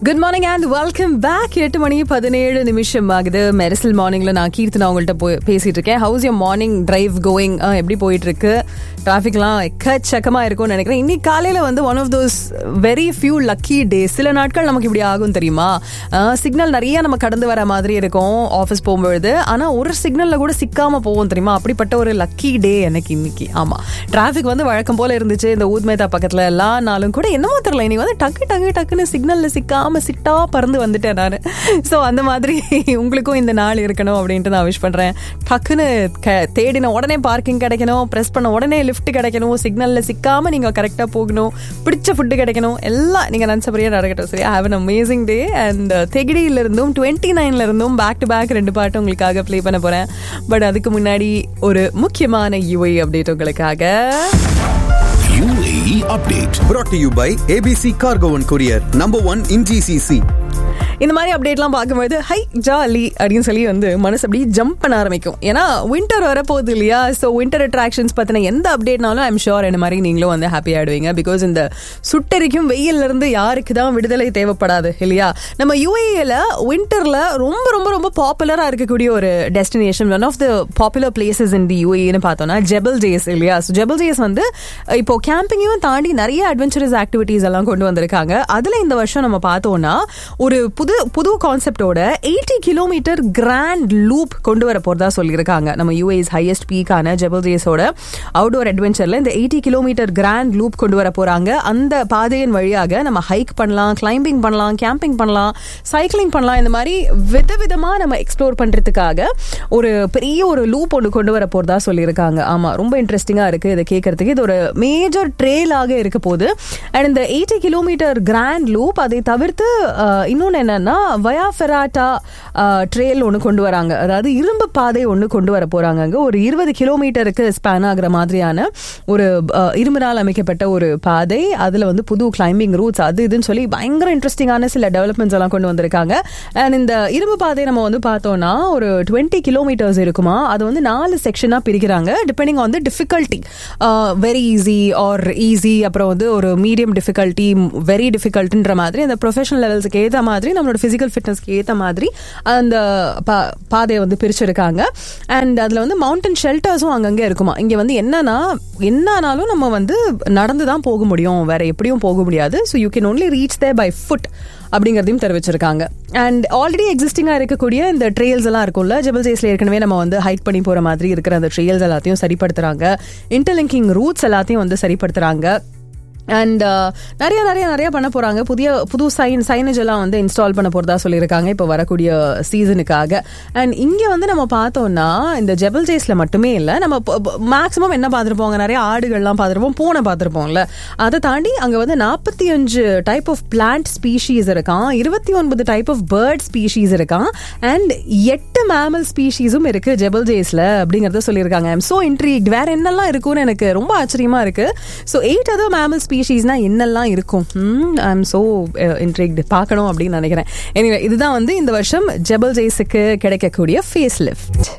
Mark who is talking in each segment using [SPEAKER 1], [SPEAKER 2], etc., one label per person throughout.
[SPEAKER 1] Good morning and welcome back எட்டு மணி பதினேழு நிமிஷம் ஆகுது மெரிசல் மார்னிங்ல நான் கீர்த்தனா உங்கள்கிட்ட போய் பேசிட்டு இருக்கேன் how's your morning drive going எப்படி போயிட்டு இருக்கு டிராஃபிக்லாம் எக்கச்சக்கமா இருக்கும்னு நினைக்கிறேன் இன்னைக்கு காலையில வந்து one of those very few lucky days சில நாட்கள் நமக்கு இப்படி ஆகும் தெரியுமா சிக்னல் நிறைய நம்ம கடந்து வர மாதிரி இருக்கும் ஆஃபீஸ் போகும்பொழுது ஆனா ஒரு சிக்னல்ல கூட சிக்காம போவோம் தெரியுமா அப்படிப்பட்ட ஒரு லக்கி டே எனக்கு இன்னைக்கு ஆமா டிராஃபிக் வந்து வழக்கம் போல இருந்துச்சு இந்த ஊத்மேதா பக்கத்துல எல்லா நாளும் கூட என்னமோ தெரியல இன்னைக்கு வந்து டக்கு டக்கு டக்குன்னு சிக்னல்ல சிக்காம சிட்டா பறந்து வந்துட்டேன் நான் ஸோ அந்த மாதிரி உங்களுக்கும் இந்த நாள் இருக்கணும் அப்படின்ட்டு நான் விஷ் பண்றேன் டக்குன்னு க- தேடின உடனே பார்க்கிங் கிடைக்கணும் ப்ரெஸ் பண்ண உடனே லிஃப்ட் கிடைக்கணும் சிக்னல்ல சிக்காம நீங்க கரெக்டா போகணும் பிடிச்ச ஃபுட்டு கிடைக்கணும் எல்லாம் நீங்க நினச்சபடியே நடக்கட்டும் சரியா have an amazing day and தெகிடியில இருந்தும் டுவெண்ட்டி நைன்ல இருந்தும் பேக் டு பேக் ரெண்டு பாட்டு உங்களுக்காக ப்ளே பண்ண போறேன் பட் அதுக்கு முன்னாடி ஒரு முக்கியமான யூஐ அப்டேட் உங்களுக்காக
[SPEAKER 2] UAE update.
[SPEAKER 3] brought to you by ABC Cargo and Courier, number one in GCC.
[SPEAKER 1] இந்த மாதிரி அப்டேட்லாம் பார்க்கும்போது ஹை ஜாலி அப்படின்னு சொல்லி வந்து மனசு அப்படியே ஜம்ப் பண்ண ஆரம்பிக்கும் ஏன்னா வின்டர் வரப்போகுது இல்லையா ஸோ வின்டர் அட்ராக்ஷன்ஸ் பற்றின எந்த அப்டேட்னாலும் ஐம் ஷோர் என்ன மாதிரி நீங்களும் வந்து ஹாப்பி ஆயிடுவீங்க பிகாஸ் இந்த சுட்டரிக்கும் வெயில்ல இருந்து யாருக்கு தான் விடுதலை தேவைப்படாது இல்லையா நம்ம யூஏல வின்டர்ல ரொம்ப ரொம்ப ரொம்ப பாப்புலராக இருக்கக்கூடிய ஒரு destination one of the popular places in the யூஏன்னு பார்த்தோம்னா ஜெபல் ஜேஸ் இல்லையா ஸோ ஜெபல் ஜேஸ் வந்து இப்போ கேம்பிங்கையும் தாண்டி நிறைய அட்வென்ச்சரஸ் ஆக்டிவிட்டீஸ் எல்லாம் கொண்டு வந்திருக்காங்க அதுல இந்த வருஷம் நம்ம பார்த்தோம்னா ஒரு புது புது கான்செப்டோட எயிட்டி கிலோமீட்டர் கிராண்ட் லூப் கொண்டு வர போறதா சொல்லியிருக்காங்க நம்ம யூஏஸ் ஹையஸ்ட் பீக்கான ஜெபல் ஜேஸோட அவுடோர் அட்வென்ச்சர்ல இந்த எயிட்டி கிலோமீட்டர் கிராண்ட் லூப் கொண்டு வர போறாங்க அந்த பாதையின் வழியாக நம்ம ஹைக் பண்ணலாம் கிளைம்பிங் பண்ணலாம் கேம்பிங் பண்ணலாம் சைக்கிளிங் பண்ணலாம் இந்த மாதிரி விதவிதமா நம்ம எக்ஸ்ப்ளோர் பண்றதுக்காக ஒரு பெரிய ஒரு லூப் ஒன்று கொண்டு வர போறதா சொல்லியிருக்காங்க ஆமா ரொம்ப இன்ட்ரெஸ்டிங்கா இருக்கு இதை கேட்கறதுக்கு இது ஒரு மேஜர் ட்ரெயிலாக இருக்க போகுது அண்ட் இந்த எயிட்டி கிலோமீட்டர் கிராண்ட் லூப் அதை தவிர்த்து அஹ், இன்னொன்னு என்னன்னா வயா ஃபெராட்டா ட்ரெயில் ஒன்று கொண்டு வராங்க அதாவது இரும்பு பாதை ஒன்று கொண்டு வர போறாங்க அங்க ஒரு இருபது கிலோமீட்டருக்கு ஸ்பேன் ஆகுற மாதிரியான ஒரு அஹ், இரும்பினால் அமைக்கப்பட்ட ஒரு பாதை அதுல வந்து புது கிளைம்பிங் ரூட்ஸ் அது இதுன்னு சொல்லி பயங்கர இன்ட்ரெஸ்டிங்கான சில டெவலப்மெண்ட்ஸ் எல்லாம் கொண்டு வந்திருக்காங்க அண்ட் இந்த இரும்பு பாதை நம்ம வந்து பார்த்தோம்னா ஒரு டுவெண்ட்டி கிலோமீட்டர்ஸ் இருக்குமா அது வந்து நாலு செக்ஷனாக பிரிக்கிறாங்க depending on the difficulty very easy or easy அப்புறம் வந்து ஒரு மீடியம் டிஃபிகல்ட்டி வெரி டிஃபிகல்ட்டுன்ற மாதிரி அந்த ப்ரொஃபஷனல் லெவல்ஸுக்கு ஏற்ற மாதிரி நம்மளோட ஃபிசிக்கல் ஃபிட்னஸ்க்கு ஏற்ற மாதிரி அந்த பா- பாதையை வந்து பிரிச்சிருக்காங்க அண்ட் அதில் வந்து மவுண்டன் ஷெல்டர்ஸும் அங்கங்கே இருக்குமா இங்கே வந்து என்னன்னா என்னன்னாலும் நம்ம வந்து நடந்து தான் போக முடியும் வேற எப்படியும் போக முடியாது so you can only reach there by foot அப்படிங்கிறதையும் தெரிவிச்சிருக்காங்க அண்ட் ஆல்ரெடி எக்ஸிஸ்டிங்காக இருக்கக்கூடிய இந்த ட்ரெயில்ஸ் எல்லாம் இருக்கும்ல ஜெபல் ஜேஸ்ல ஏற்கனவே நம்ம வந்து ஹைக் பண்ணி போகிற மாதிரி இருக்கிற அந்த ட்ரெயில்ஸ் எல்லாத்தையும் சரிப்படுத்துறாங்க இன்டர்லிங்கிங் ரூட்ஸ் எல்லாத்தையும் வந்து சரிப்படுத்துறாங்க அண்ட் நிறைய நிறைய நிறைய பண்ண போறாங்க புதிய புது சைன் சைனேஜ் எல்லாம் வந்து இன்ஸ்டால் பண்ண போறதா சொல்லியிருக்காங்க இப்போ வரக்கூடிய சீசனுக்காக அண்ட் இங்க வந்து நம்ம பார்த்தோம்னா இந்த ஜெபல் ஜேஸ்ல மட்டுமே இல்லை நம்ம மேக்ஸிமம் என்ன பார்த்துருப்போம் நிறைய ஆடுகள்லாம் பார்த்துருப்போம் பூனை பார்த்துருப்போம்ல அதை தாண்டி அங்க வந்து நாற்பத்தி அஞ்சு டைப் ஆஃப் பிளான்ட் ஸ்பீஷீஸ் இருக்கான் இருபத்தி ஒன்பது டைப் ஆஃப் பேர்ட் ஸ்பீஷீஸ் இருக்கான் அண்ட் எட்டு மேமல் ஸ்பீஷீஸும் இருக்கு ஜெபல் ஜேஸ்ல அப்படிங்கறத சொல்லியிருக்காங்க ஐம் சோ இன்ட்ரீக்ட் வேற என்னெல்லாம் இருக்கும்னு எனக்கு ரொம்ப ஆச்சரியமா இருக்கு ஸோ எயிட் அதர் மேமல் ஸ்பீஷீஸ்னா என்னெல்லாம் இருக்கும் ஐ எம் ஸோ இன்ட்ரிக்ட் பார்க்கணும் அப்படின்னு நினைக்கிறேன் எனிவே இதுதான் வந்து இந்த வருஷம் ஜெபல் ஜெய்ஸுக்கு கிடைக்கக்கூடிய facelift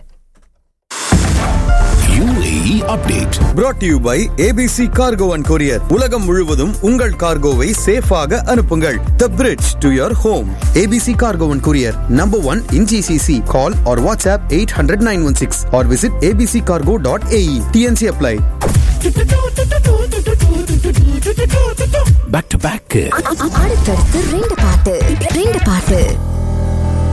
[SPEAKER 2] UAE update.
[SPEAKER 3] brought to you by ABC Cargo and Courier. உலகம் முழுவதும் உங்கள் கார்கோவை சேஃபாக அனுப்புங்கள் The bridge to your home. ABC Cargo and Courier, number one in GCC. Call or WhatsApp 800-916 or visit abccargo.ae. TNC apply.
[SPEAKER 2] Back to back.
[SPEAKER 4] அடுத்தடுத்து ரெண்டு பாட்டு ரெண்டு பாட்டு